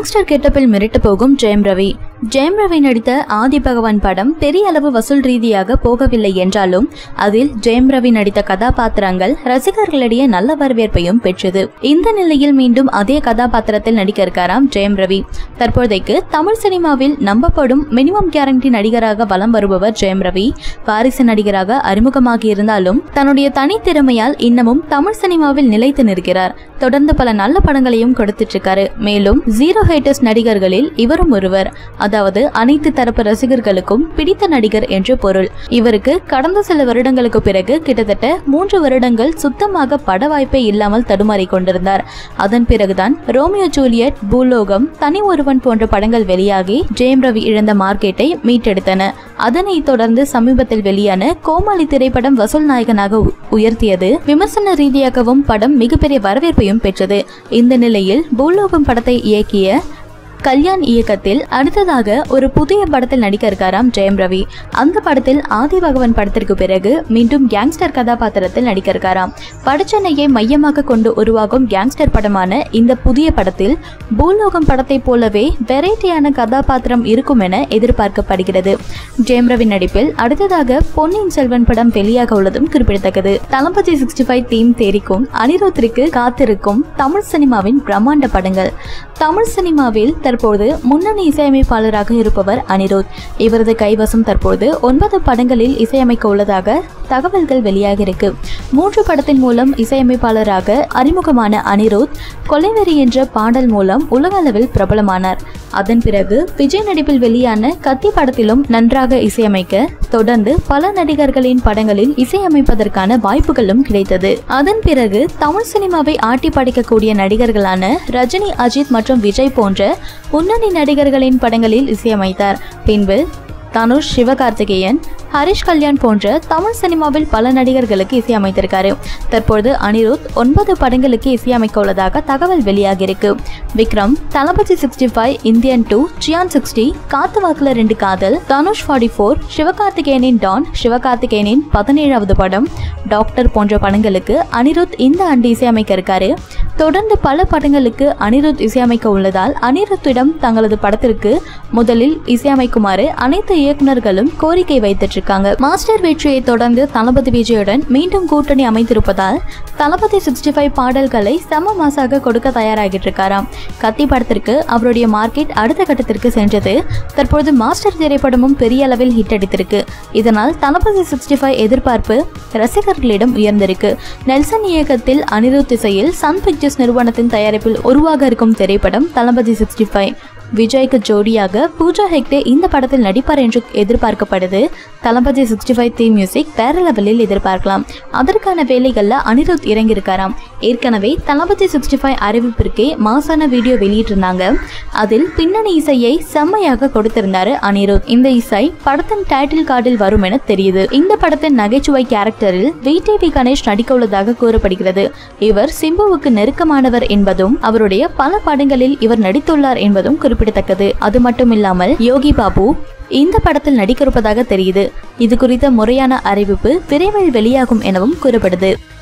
gangster கெட்டப்பில் மிரட்டு போகும் ஜெயம் ரவி ஜெயம் ரவி நடித்த ஆதி பகவான் படம் பெரிய அளவு வசூல் ரீதியாக போகவில்லை என்றாலும் அதில் ஜெயம் ரவி நடித்த கதாபாத்திரங்கள் ரசிகர்களிடையே நல்ல வரவேற்பையும் பெற்றது இந்த நிலையில் மீண்டும் அதே கதாபாத்திரத்தில் நடிக்க இருக்காராம் ஜெயம் ரவி தற்போதைக்கு தமிழ் சினிமாவில் நம்பப்படும் மினிமம் கேரண்டி நடிகராக வலம் வருபவர் ஜெயம் ரவி வாரிசு நடிகராக அறிமுகமாகி இருந்தாலும் தன்னுடைய தனித்திறமையால் இன்னமும் தமிழ் சினிமாவில் நிலைத்து நிற்கிறார் தொடர்ந்து பல நல்ல படங்களையும் கொடுத்துட்டு இருக்காரு மேலும் ஜீரோ ஹேட்டர்ஸ் நடிகர்களில் இவரும் ஒருவர் அதாவது அனைத்து தரப்பு ரசிகர்களுக்கும் பிடித்த நடிகர் என்று பொருள் இவருக்கு கடந்த சில வருடங்களுக்கு பிறகு கிட்டத்தட்ட மூன்று வருடங்கள் சுத்தமாக பட வாய்ப்பே இல்லாமல் தடுமாறிக் கொண்டிருந்தார் அதன் பிறகுதான் ரோமியோ ஜூலியட் பூலோகம் தனி ஒருவன் போன்ற படங்கள் வெளியாகி ஜெயம் ரவி இழந்த மார்க்கெட்டை மீட்டெடுத்தன அதனைத் தொடர்ந்து சமீபத்தில் வெளியான கோமாளி திரைப்படம் வசூல் நாயகனாக உ- உயர்த்தியது விமர்சன ரீதியாகவும் படம் மிகப்பெரிய வரவேற்பையும் பெற்றது இந்த நிலையில் பூலோகம் படத்தை இயக்கிய கல்யாண் இயக்கத்தில் அடுத்ததாக ஒரு புதிய படத்தில் நடிக்க இருக்காராம் ஜெயம் ரவி அந்த படத்தில் ஆதி பகவன் படத்திற்கு பிறகு மீண்டும் கேங்ஸ்டர் கதாபாத்திரத்தில் நடிக்க இருக்காராம் படச்சென்னையை மையமாக கொண்டு உருவாகும் கேங்ஸ்டர் படமான இந்த புதிய படத்தில் பூலோகம் படத்தைப் போலவே வெரைட்டியான கதாபாத்திரம் இருக்கும் என எதிர்பார்க்கப்படுகிறது ஜெயம் ரவி நடிப்பில் அடுத்ததாக பொன்னியின் செல்வன் படம் வெளியாக உள்ளதும் குறிப்பிடத்தக்கது தளபதி சிக்ஸ்டி ஃபைவ் தீம் தேரிக்கும் அனிருத்திற்கு காத்திருக்கும் தமிழ் சினிமாவின் பிரம்மாண்ட படங்கள் தமிழ் சினிமாவில் தற்போது முன்னணி இசையமைப்பாளராக இருப்பவர் அனிருத் இவரது கைவசம் தற்போது ஒன்பது படங்களில் இசையமைக்க உள்ளதாக தகவல்கள் வெளியாகியிருக்கு மூன்று படத்தின் மூலம் இசையமைப்பாளராக அறிமுகமான அனிருத் கொலைவெறி என்ற பாடல் மூலம் உலக அளவில் பிரபலமானார் அதன் பிறகு விஜய் நடிப்பில் வெளியான கத்தி படத்திலும் நன்றாக இசையமைக்க தொடர்ந்து பல நடிகர்களின் படங்களில் இசையமைப்பதற்கான வாய்ப்புகளும் கிடைத்தது அதன் பிறகு தமிழ் சினிமாவை ஆட்டி படைக்கக்கூடிய நடிகர்களான ரஜினி அஜித் மற்றும் விஜய் போன்ற முன்னணி நடிகர்களின் படங்களில் இசையமைத்தார் பின்பு தனுஷ் சிவகார்த்திகேயன் ஹரிஷ் கல்யாண் போன்ற தமிழ் சினிமாவில் பல நடிகர்களுக்கு இசையமைத்திருக்காரு தற்போது அனிருத் ஒன்பது படங்களுக்கு இசையமைக்க உள்ளதாக தகவல் வெளியாகியிருக்கு Vikram Thalapathy sixty five Indian two Chiyaan sixty Kaathu Vaakula Rendu Kaadhal Dhanush forty four சிவகார்த்திகேயனின் டான் சிவகார்த்திகேயனின் பதினேழாவது படம் டாக்டர் போன்ற படங்களுக்கு அனிருத் இந்த ஆண்டு இசையமைக்க இருக்காரு தொடர்ந்து பல படங்களுக்கு அனிருத் இசையமைக்க உள்ளதால் அனிருத்திடம் தங்களது படத்திற்கு முதலில் இசையமைக்குமாறு அனைத்து இயக்குனர்களும் கோரிக்கை வைத்துட்டு இருக்காங்க மாஸ்டர் வெற்றியை தொடர்ந்து தளபதி விஜயுடன் மீண்டும் கூட்டணி அமைத்திருப்பதால் தளபதி சிக்ஸ்டி ஃபைவ் பாடல்களை செம மாசாக கொடுக்க தயாராகிட்டு இருக்காராம் கத்தி படத்திற்கு அவருடைய மார்க்கெட் அடுத்த கட்டத்திற்கு சென்றது தற்பொழுது மாஸ்டர் திரைப்படமும் பெரிய அளவில் ஹிட் அடித்திருக்கு இதனால் தளபதி சிக்ஸ்டி ஃபைவ் எதிர்பார்ப்பு ரசிகர்களிடம் உயர்ந்திருக்கு நெல்சன் இயக்கத்தில் அனிருத் இசையில் சன் பிக்சர்ஸ் நிறுவனத்தின் தயாரிப்பில் உருவாக இருக்கும் திரைப்படம் தளபதி சிக்ஸ்டி ஃபைவ் விஜய்க்கு ஜோடியாக பூஜா ஹெக்டே இந்த படத்தில் நடிப்பார் என்று எதிர்பார்க்கப்படுது Thalapathy sixty five theme music வேற லெவலில் எதிர்பார்க்கலாம் அதற்கான வேலைகளில் அனிருத் இறங்கியிருக்காராம் ஏற்கனவே தளபதி சிக்ஸ்டி ஃபைவ் அறிவிப்பிற்கே மாசான வீடியோ வெளியிட்டிருந்தாங்க அதில் பின்னணி இசையை செம்மையாக கொடுத்திருந்தாரு அனிருத் இந்த இசை படத்தின் டைட்டில் கார்டில் வரும் என தெரியுது இந்த படத்தின் நகைச்சுவை கேரக்டரில் விடிவி கணேஷ் நடிக்க உள்ளதாக கூறப்படுகிறது இவர் சிம்புவுக்கு நெருக்கமானவர் என்பதும் அவருடைய பல படங்களில் இவர் நடித்துள்ளார் என்பதும் குறிப்பிடத்தக்கது அது மட்டும் இல்லாமல் யோகி பாபு இந்த படத்தில் நடிக்க இருப்பதாக தெரியுது இது குறித்த முறையான அறிவிப்பு விரைவில் வெளியாகும் எனவும் கூறப்படுது